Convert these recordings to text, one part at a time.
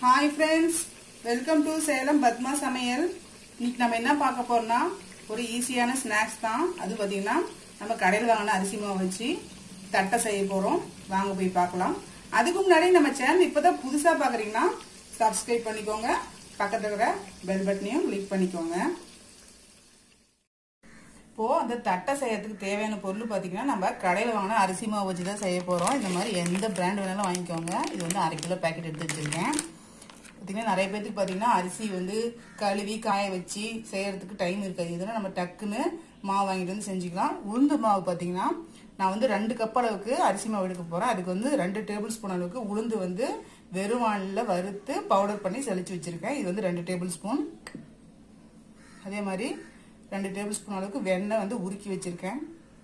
hi friends welcome to Salem Padma சமையல் இன்னைக்கு நம்ம என்ன பார்க்க போறோம்னா ஒரு ஈஸியான ஸ்நாக்ஸ் தான் அது பார்த்தீங்கன்னா நம்ம கடையில் வாங்கின அரிசி மாவு வச்சு தட்டை செய்ய போறோம் வாங்க போய் பார்க்கலாம் அதுக்கு முன்னாடி நம்ம சேனல் இப்போதான் புதுசா பாக்குறீங்கன்னா சப்ஸ்கிரைப் பண்ணிக்கோங்க பக்கத்துல இருக்கிற பெல் பட்டனையும் கிளிக் பண்ணிக்கோங்க இப்போ அந்த தட்டை செய்யறதுக்கு தேவையான பொருள் பார்த்தீங்கன்னா நம்ம கடையில் வாங்கின அரிசி மாவு வச்சு தான் செய்ய போகிறோம் இந்த மாதிரி எந்த பிராண்ட் வேணாலும் வாங்கிக்கோங்க இது வந்து அரை கிலோ பேக்கெட் எடுத்து வச்சிருக்கேன் பார்த்தீங்கன்னா நிறைய பேருக்கு பார்த்தீங்கன்னா அரிசி வந்து கழுவி காய வச்சு செய்யறதுக்கு டைம் இருக்காது இதெல்லாம் நம்ம டக்குன்னு மாவு வாங்கிட்டு வந்து செஞ்சுக்கலாம் உளுந்து மாவு பார்த்தீங்கன்னா நான் வந்து ரெண்டு கப் அளவுக்கு அரிசி மாவு எடுக்க போகிறேன் அதுக்கு வந்து ரெண்டு டேபிள் ஸ்பூன் அளவுக்கு உளுந்து வந்து வெறும் வானில் வறுத்து பவுடர் பண்ணி செழிச்சு வச்சிருக்கேன் இது வந்து ரெண்டு டேபிள் ஸ்பூன் அதே மாதிரி ரெண்டு டேபிள் ஸ்பூன் அளவுக்கு வெண்ணெய் வந்து உருக்கி வச்சிருக்கேன்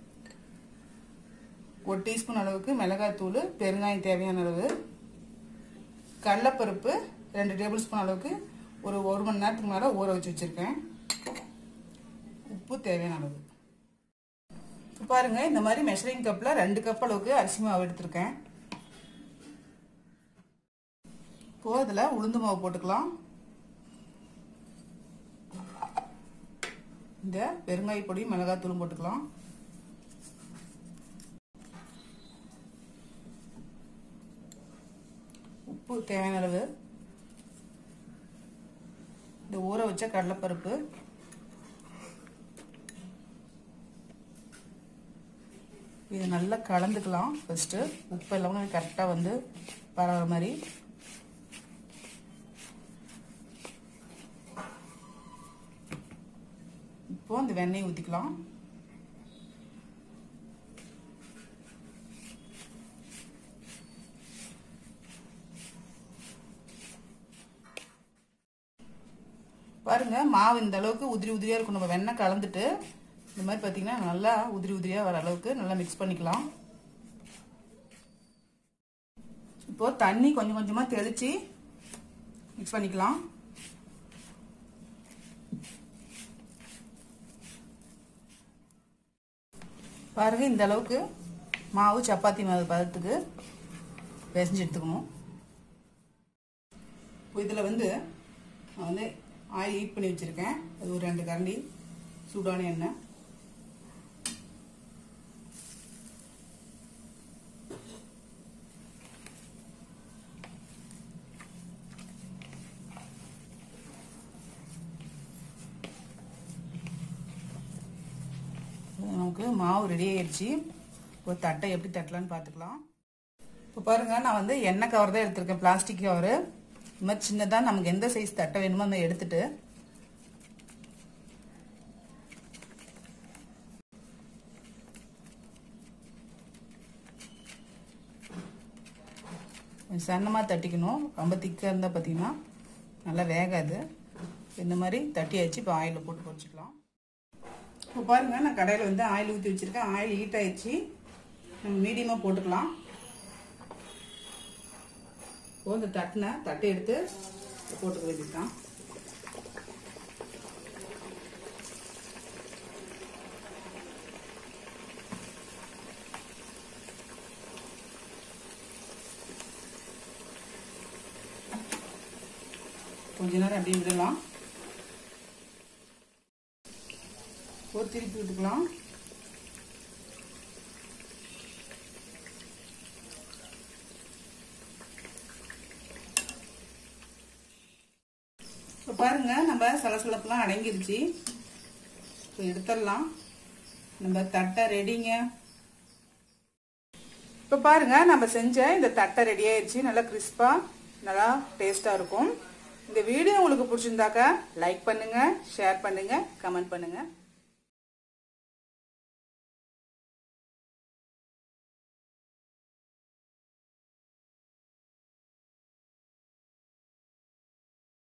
ஒரு டீஸ்பூன் அளவுக்கு மிளகாய்த்தூள் பெருங்காயம் தேவையான அளவு கடலைப்பருப்பு ரெண்டு டேபிள் ஸ்பூன் அளவுக்கு ஒரு ஒரு மணி நேரத்துக்கு மேலே ஊற வச்சு வச்சுருக்கேன் உப்பு தேவையான அளவு இப்போ பாருங்க இந்த மாதிரி மெஷரிங் கப்பில் ரெண்டு கப் அளவுக்கு அரிசி மாவு எடுத்திருக்கேன் இப்போ இதில் உளுந்து மாவு போட்டுக்கலாம் இந்த பெருங்காய பொடி மிளகாத்தூளும் போட்டுக்கலாம் உப்பு தேவையான அளவு இந்த ஊற வச்ச கடலைப்பருப்பு இது நல்லா கலந்துக்கலாம் ஃபர்ஸ்ட் உப்பு எல்லாமே கரெக்டாக வந்து பரவுற மாதிரி இப்போ அந்த வெண்ணெய் ஊற்றிக்கலாம் பாருங்க மாவு இந்த அளவுக்கு உதிரி உதிரியா இருக்கும் நம்ம வெண்ணெய் கலந்துட்டு இந்த மாதிரி பார்த்தீங்கன்னா நல்லா உதிரி உதிரியா வர அளவுக்கு நல்லா மிக்ஸ் பண்ணிக்கலாம் இப்போ தண்ணி கொஞ்சம் கொஞ்சமா தெளிச்சு மிக்ஸ் பண்ணிக்கலாம் பாருங்க இந்த அளவுக்கு மாவு சப்பாத்தி மாவு பதத்துக்கு பிசைஞ்சு எடுத்துக்கணும் இதில் வந்து நான் வந்து ஆயில் ஹீட் பண்ணி வச்சுருக்கேன் அது ஒரு ரெண்டு கரண்டி சூடான எண்ணெய் நமக்கு மாவு ரெடி ஆயிடுச்சு ஒரு தட்டை எப்படி தட்டலான்னு பார்த்துக்கலாம் இப்போ பாருங்க நான் வந்து எண்ணெய் கவர் தான் எடுத்திருக்கேன் பிளாஸ்டிக் கவர் இந்த மாதிரி சின்னதாக நமக்கு எந்த சைஸ் தட்டை வேணுமோ அந்த எடுத்துட்டு கொஞ்சம் சன்னமாக தட்டிக்கணும் ரொம்ப திக்காக இருந்தால் பார்த்தீங்கன்னா நல்லா வேகாது இந்த மாதிரி தட்டியாச்சு இப்போ ஆயிலில் போட்டு பொரிச்சிக்கலாம் இப்போ பாருங்க நான் கடையில் வந்து ஆயில் ஊற்றி வச்சிருக்கேன் ஆயில் ஹீட் ஆயிடுச்சு நம்ம மீடியமாக போட்டுக்கலாம் இப்போ இந்த தட்டின தட்டை எடுத்து போட்டுக்க வேண்டியதுதான் கொஞ்ச நேரம் அப்படியே விடலாம் ஒரு திருப்பி விட்டுக்கலாம் இப்போ பாருங்க நம்ம சலசலப்பெல்லாம் அடங்கிருச்சு இப்போ எடுத்துடலாம் நம்ம தட்டை ரெடிங்க இப்போ பாருங்க நம்ம செஞ்ச இந்த தட்டை ரெடி ஆயிடுச்சு நல்லா கிறிஸ்பாக நல்லா டேஸ்டாக இருக்கும் இந்த வீடியோ உங்களுக்கு பிடிச்சிருந்தாக்கா லைக் பண்ணுங்க ஷேர் பண்ணுங்க கமெண்ட் பண்ணுங்க